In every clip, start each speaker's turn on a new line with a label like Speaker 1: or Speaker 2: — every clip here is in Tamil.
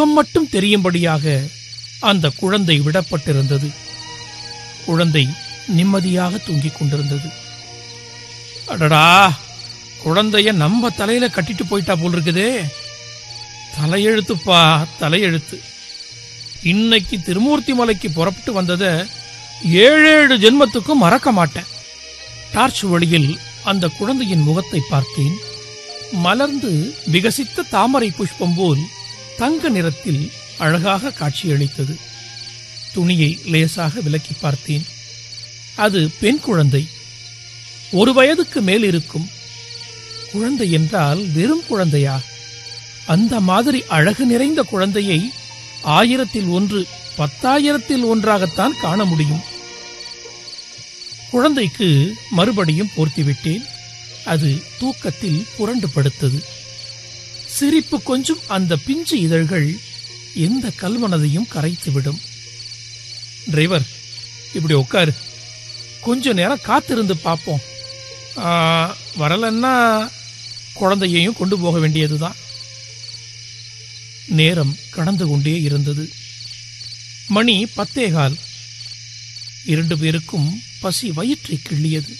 Speaker 1: முகம் மட்டும் தெரியும்படியாக அந்த குழந்தை விடப்பட்டிருந்தது குழந்தை நிம்மதியாக தூங்கிக் கொண்டிருந்தது அடடா குழந்தைய நம்ம தலையில கட்டிட்டு போயிட்டா போல் இருக்குதே தலையெழுத்துப்பா தலையெழுத்து இன்னைக்கு திருமூர்த்தி மலைக்கு புறப்பட்டு வந்தத ஏழேழு ஜென்மத்துக்கும் மறக்க மாட்டேன் டார்ச் வழியில் அந்த குழந்தையின் முகத்தை பார்த்தேன் மலர்ந்து விகசித்த தாமரை புஷ்பம் போல் தங்க நிறத்தில் அழகாக காட்சியளித்தது துணியை லேசாக விலக்கி பார்த்தேன் அது பெண் குழந்தை ஒரு வயதுக்கு மேல் இருக்கும் குழந்தை என்றால் வெறும் குழந்தையா அந்த மாதிரி அழகு நிறைந்த குழந்தையை ஆயிரத்தில் ஒன்று பத்தாயிரத்தில் ஒன்றாகத்தான் காண முடியும் குழந்தைக்கு மறுபடியும் போர்த்திவிட்டேன் அது தூக்கத்தில் புரண்டு படுத்தது சிரிப்பு கொஞ்சம் அந்த பிஞ்சு இதழ்கள் எந்த கல்மனதையும் கரைத்துவிடும் டிரைவர் இப்படி உட்காரு கொஞ்ச நேரம் காத்திருந்து பார்ப்போம் ஆ, வரலன்னா குழந்தையையும் கொண்டு போக வேண்டியதுதான் நேரம் கடந்து கொண்டே இருந்தது மணி பத்தேகால் இரண்டு பேருக்கும் பசி வயிற்றை கிள்ளியது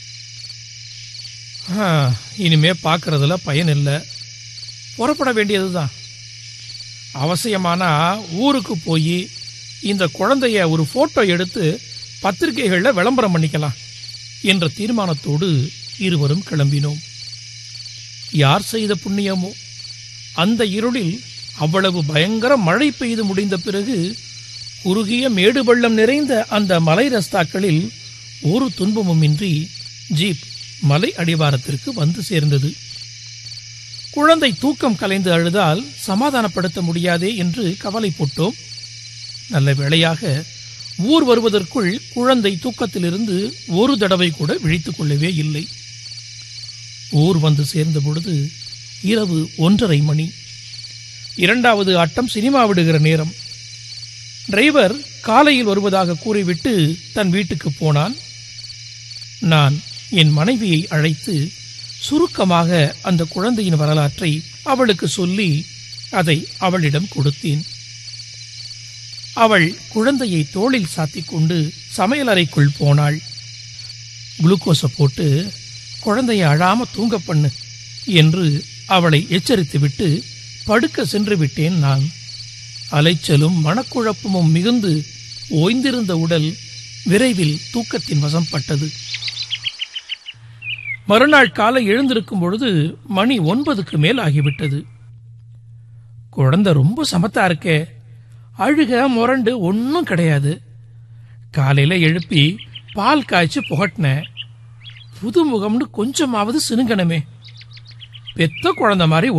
Speaker 1: ஆ, இனிமே பார்க்கறதுல பயன் இல்லை புறப்பட வேண்டியதுதான் அவசியமானா ஊருக்கு போய் இந்த குழந்தைய ஒரு போட்டோ எடுத்து பத்திரிகைகளில் விளம்பரம் பண்ணிக்கலாம் என்ற தீர்மானத்தோடு இருவரும் கிளம்பினோம் யார் செய்த புண்ணியமோ அந்த இருளில் அவ்வளவு பயங்கர மழை பெய்து முடிந்த பிறகு குறுகிய மேடு பள்ளம் நிறைந்த அந்த மலை ரஸ்தாக்களில் ஒரு துன்பமுமின்றி ஜீப் மலை அடிவாரத்திற்கு வந்து சேர்ந்தது குழந்தை தூக்கம் கலைந்து அழுதால் சமாதானப்படுத்த முடியாதே என்று கவலை போட்டோம் நல்ல வேளையாக ஊர் வருவதற்குள் குழந்தை தூக்கத்திலிருந்து ஒரு தடவை கூட விழித்துக் கொள்ளவே இல்லை ஊர் வந்து சேர்ந்த பொழுது இரவு ஒன்றரை மணி இரண்டாவது ஆட்டம் சினிமா விடுகிற நேரம் டிரைவர் காலையில் வருவதாக கூறிவிட்டு தன் வீட்டுக்கு போனான் நான் என் மனைவியை அழைத்து சுருக்கமாக அந்த குழந்தையின் வரலாற்றை அவளுக்கு சொல்லி அதை அவளிடம் கொடுத்தேன் அவள் குழந்தையை தோளில் சாத்திக் கொண்டு சமையலறைக்குள் போனாள் குளுக்கோஸை போட்டு குழந்தையை அழாம தூங்க பண்ணு என்று அவளை எச்சரித்துவிட்டு படுக்க சென்று விட்டேன் நான் அலைச்சலும் மனக்குழப்பமும் மிகுந்து ஓய்ந்திருந்த உடல் விரைவில் தூக்கத்தின் வசம் பட்டது மறுநாள் காலை எழுந்திருக்கும் பொழுது மணி ஒன்பதுக்கு மேல் ஆகிவிட்டது குழந்தை ரொம்ப சமத்தா இருக்கே அழுக முரண்டு ஒன்றும் கிடையாது காலையில எழுப்பி பால் காய்ச்சி புகட்டினேன் புது முகம்னு கொஞ்சமாவது சினுங்கணுமே பெத்த குழந்தை மாதிரி